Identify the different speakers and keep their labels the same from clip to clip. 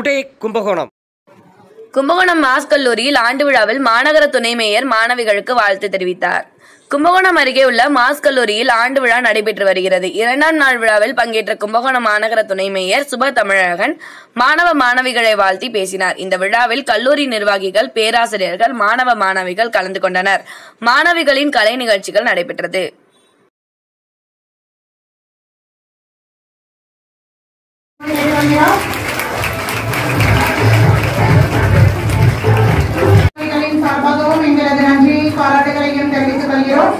Speaker 1: today Kumbakonam
Speaker 2: Kumbakonam mass கல்லூரியில் ஆண்டு விழாவில் மாநகர துணை மேயர் மாணவிகளுக்கு வாழ்த்து தெரிவித்தார் கும்பகோணம் அருகே உள்ள மாஸ் கல்லூரியில் ஆண்டு விழா நடைபெற்று வருகிறது இரண்டாம் நாள் விழாவில் பங்கேற்ற கும்பகோணம் மாநகர துணை மேயர் சுப தமிழகன் மாணவ மாணவிகளை வாழ்த்தி பேசினார் இந்த விழாவில் கல்லூரி நிர்வாகிகள் பேராசிரியர்கள் மாணவ மாணவிகள் கலந்து கொண்டனர் மாணவிகளின் கலை நிகழ்ச்சிகள் நடைபெற்றது
Speaker 3: மாணவிகளின் சார்பாகவும் எங்களது நன்றியை பாராட்டுகளையும் தெரிவித்துக் கொள்கிறோம்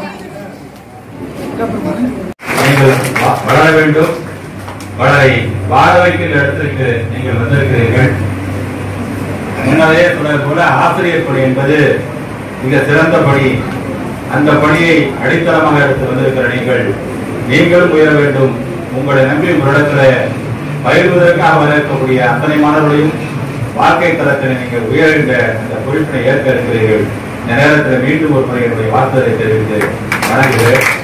Speaker 4: நீங்கள் வ- வளர வேண்டும் வளரை வாழ வைக்கிற இடத்திற்கு நீங்கள் வந்திருக்கிறீர்கள் முன்னரே சொன்னது போல ஆசிரியர் பணி என்பது மிக சிறந்த பணி அந்த பணியை அடித்தளமாக எடுத்து வந்திருக்கிற நீங்கள் நீங்களும் உயர வேண்டும் உங்களை நம்பி உங்களிடத்துல பயிர்வதற்காக வர இருக்கக்கூடிய அத்தனை மாணவர்களையும் வாழ்க்கை தரத்தில் நீங்கள் உயர்கின்ற அந்த பொறுப்பினை ஏற்க இருக்கிறீர்கள் இந்த நேரத்தில் மீண்டும் ஒரு முறை என்னுடைய வாழ்த்துரை தெரிவித்து வணங்குகிறேன்